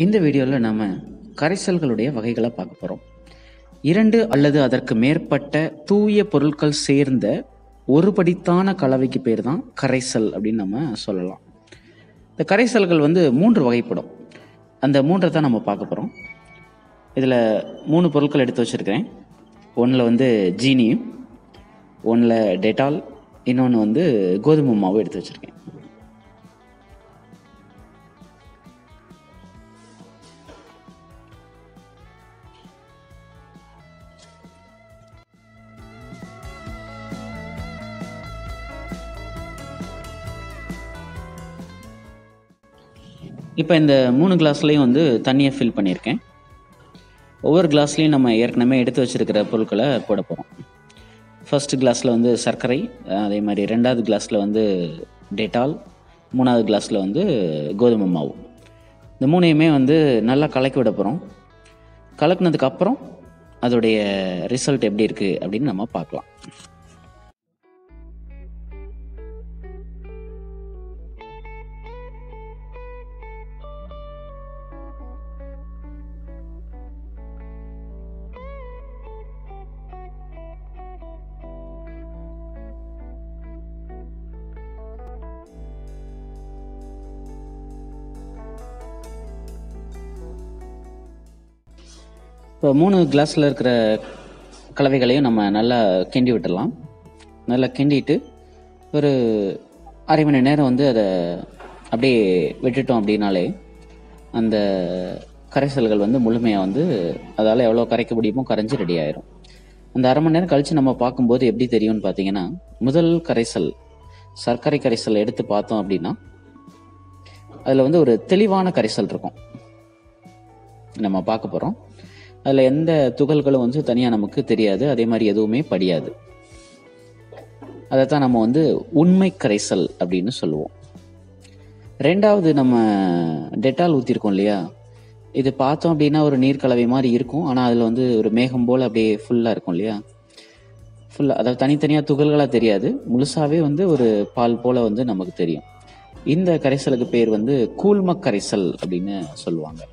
இந்த வீடியோவில் நம்ம கரைசல்களுடைய வகைகளை பார்க்க போகிறோம் இரண்டு அல்லது அதற்கு மேற்பட்ட தூய பொருட்கள் சேர்ந்த ஒருபடித்தான கலவைக்கு பேர் தான் கரைசல் அப்படின்னு நம்ம சொல்லலாம் இந்த கரைசல்கள் வந்து மூன்று வகைப்படும் அந்த மூன்றை தான் நம்ம பார்க்க போகிறோம் இதில் மூணு பொருட்கள் எடுத்து வச்சுருக்கிறேன் ஒன்றில் வந்து ஜீனியும் ஒன்றில் டெட்டால் இன்னொன்று வந்து கோதுமை மாவு எடுத்து வச்சுருக்கேன் இப்போ இந்த மூணு கிளாஸ்லேயும் வந்து தண்ணியை ஃபில் பண்ணியிருக்கேன் ஒவ்வொரு கிளாஸ்லேயும் நம்ம ஏற்கனவே எடுத்து வச்சிருக்கிற பொருட்களை போட போகிறோம் ஃபர்ஸ்ட் கிளாஸில் வந்து சர்க்கரை அஹ் அதே மாதிரி ரெண்டாவது கிளாஸில் வந்து டெட்டால் மூணாவது கிளாஸில் வந்து கோதுமை மாவு இந்த மூணையுமே வந்து நல்லா கலக்கி விட போகிறோம் கலக்குனதுக்கு அப்புறம் அதோடைய ரிசல்ட் எப்படி இருக்குது அப்படின்னு நம்ம பார்க்கலாம் இப்போ மூணு கிளாஸில் இருக்கிற கலவைகளையும் நம்ம நல்லா கிண்டி விட்டுடலாம் நல்லா கிண்டிட்டு ஒரு அரை மணி நேரம் வந்து அதை அப்படியே விட்டுட்டோம் அப்படின்னாலே அந்த கரைசல்கள் வந்து முழுமையாக வந்து அதால் எவ்வளோ கரைக்க முடியுமோ கரைஞ்சி ரெடி ஆயிரும் அந்த அரை மணி நேரம் கழித்து நம்ம பார்க்கும்போது எப்படி தெரியும்னு பார்த்தீங்கன்னா முதல் கரைசல் சர்க்கரை கரைசல் எடுத்து பார்த்தோம் அப்படின்னா அதில் வந்து ஒரு தெளிவான கரைசல் இருக்கும் நம்ம பார்க்க போகிறோம் அதில் எந்த துகள்களும் வந்து தனியாக நமக்கு தெரியாது அதே மாதிரி எதுவுமே படியாது அதைத்தான் நம்ம வந்து உண்மை கரைசல் அப்படின்னு சொல்லுவோம் ரெண்டாவது நம்ம டெட்டால் ஊற்றிருக்கோம் இல்லையா இது பார்த்தோம் அப்படின்னா ஒரு நீர் கலவை மாதிரி இருக்கும் ஆனால் அதில் வந்து ஒரு மேகம் போல் அப்படியே ஃபுல்லாக இருக்கும் இல்லையா ஃபுல்லாக அதாவது தனித்தனியாக துகள்களாக தெரியாது முழுசாவே வந்து ஒரு பால் போல் வந்து நமக்கு தெரியும் இந்த கரைசலுக்கு பேர் வந்து கூழ்ம கரைசல் அப்படின்னு சொல்லுவாங்க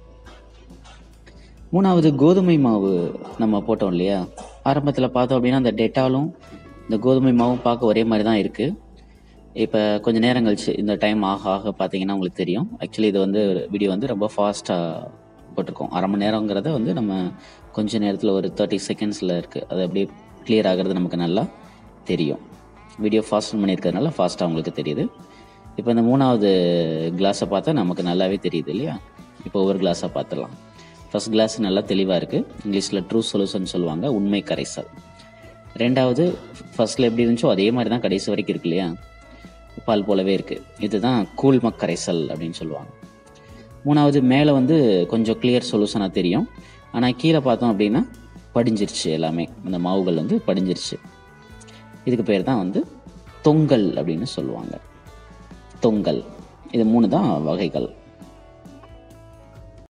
மூணாவது கோதுமை மாவு நம்ம போட்டோம் இல்லையா ஆரம்பத்தில் பார்த்தோம் அப்படின்னா அந்த டெட்டாலும் இந்த கோதுமை மாவும் பார்க்க ஒரே மாதிரி தான் இருக்குது இப்போ கொஞ்சம் நேரம் கழிச்சு இந்த டைம் ஆக ஆக பார்த்தீங்கன்னா உங்களுக்கு தெரியும் ஆக்சுவலி இது வந்து வீடியோ வந்து ரொம்ப ஃபாஸ்ட்டாக போட்டிருக்கோம் அரை மணி நேரங்கிறத வந்து நம்ம கொஞ்ச நேரத்தில் ஒரு தேர்ட்டி செகண்ட்ஸில் இருக்குது அது அப்படியே கிளியர் ஆகிறது நமக்கு நல்லா தெரியும் வீடியோ ஃபாஸ்ட் பண்ணியிருக்கிறதுனால ஃபாஸ்ட்டாக உங்களுக்கு தெரியுது இப்போ இந்த மூணாவது கிளாஸை பார்த்தா நமக்கு நல்லாவே தெரியுது இல்லையா இப்போ ஒவ்வொரு கிளாஸாக பார்த்துடலாம் ஃபர்ஸ்ட் கிளாஸ் நல்லா தெளிவாக இருக்குது இங்கிலீஷில் ட்ரூ சொல்யூஷன் சொல்லுவாங்க உண்மை கரைசல் ரெண்டாவது ஃபர்ஸ்ட்டில் எப்படி இருந்துச்சோ அதே மாதிரி தான் கடைசி வரைக்கும் இருக்கு இல்லையா பால் போலவே இருக்குது இதுதான் கூழ்ம கரைசல் அப்படின்னு சொல்லுவாங்க மூணாவது மேலே வந்து கொஞ்சம் கிளியர் சொல்யூஷனாக தெரியும் ஆனால் கீழே பார்த்தோம் அப்படின்னா படிஞ்சிருச்சு எல்லாமே அந்த மாவுகள் வந்து படிஞ்சிருச்சு இதுக்கு பேர் தான் வந்து தொங்கல் அப்படின்னு சொல்லுவாங்க தொங்கல் இது மூணு தான் வகைகள்